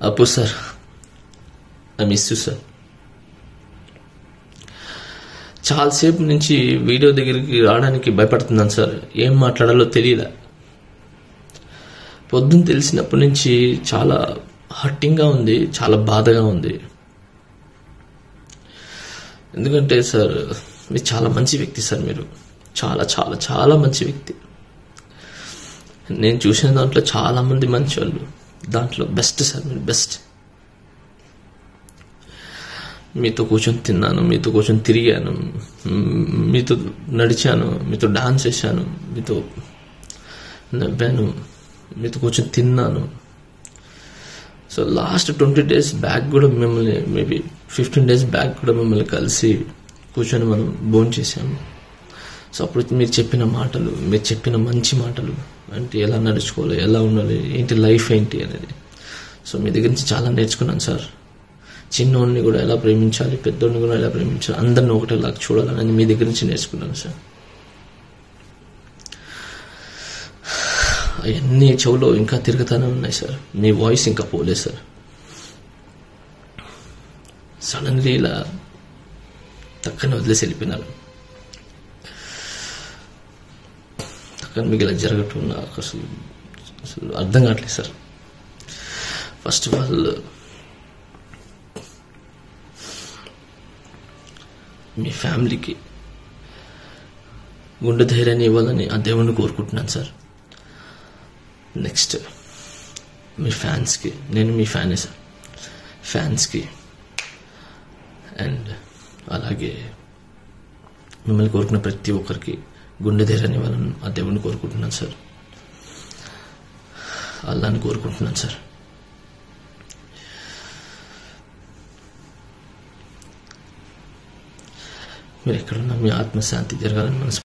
అప్పు sir I miss you sir చాలాసేపు నుంచి వీడియో దగ్గరికి రావడానికి భయపడుతున్నాను సార్ ఏం మాట్లాడాలో తెలియలే పొద్దున్న తెలిసినప్పటి నుంచి చాలా హట్టింగ్గా ఉంది చాలా బాధగా ఉంది ఎందుకంటే సార్ మీరు చాలా మంచి వ్యక్తి సార్ మీరు చాలా చాలా చాలా మంచి వ్యక్తి నేను చూసిన దాంట్లో చాలా మంది మంచి వాళ్ళు దాంట్లో బెస్ట్ సార్ మీరు బెస్ట్ మీతో కూర్చొని తిన్నాను మీతో కూర్చొని తిరిగాను మ్, మీతో నడిచాను మీతో డాన్స్ చేశాను మీతో నవ్వాను మీతో కూర్చొని తిన్నాను so last twenty days back కూడా మిమ్మల్ని మేబీ ఫిఫ్టీన్ డేస్ బ్యాక్ కూడా మిమ్మల్ని కలిసి కూర్చొని మనం భోజనం చేశాము సో అప్పుడు మీరు చెప్పిన మాటలు మీరు చెప్పిన మంచి మాటలు అంటే ఎలా నడుచుకోవాలి ఎలా ఉండాలి ఏంటి లైఫ్ ఏంటి అనేది సో మీ దగ్గర నుంచి చాలా నేర్చుకున్నాను సార్ చిన్నోడిని కూడా ఎలా ప్రేమించాలి పెద్దోడిని కూడా ఎలా ప్రేమించాలి అందరిని ఒకటేలా చూడాలని మీ దగ్గర నుంచి నేర్చుకున్నాను సార్ అవన్నీ చెవులో ఇంకా తిరుగుతూనే ఉన్నాయి సార్ మీ వాయిస్ ఇంకా పోలేదు సార్ సడన్లీ ఇలా తక్కన వదిలేసి వెళ్ళిపోయినారు తక్కన మీకు ఇలా జరగటం నాకు అసలు అసలు అర్థం కావట్లేదు సార్ ఫస్ట్ ఆఫ్ ఆల్ మీ ఫ్యామిలీకి గుండె ధైర్యాన్ని ఇవ్వాలని ఆ దేవుణ్ణి కోరుకుంటున్నాను సార్ నెక్స్ట్ మీ ఫ్యాన్స్కి నేను మీ ఫ్యానే సార్ ఫ్యాన్స్కి అండ్ అలాగే మిమ్మల్ని కోరుకున్న ప్రతి ఒక్కరికి గుండె ధైర్యాన్ని ఇవ్వాలని ఆ దేవుణ్ణి కోరుకుంటున్నాను సార్ అల్లాని కోరుకుంటున్నాను సార్ మీరు ఎక్కడున్నా మీ ఆత్మశాంతి జరగాలని మనసు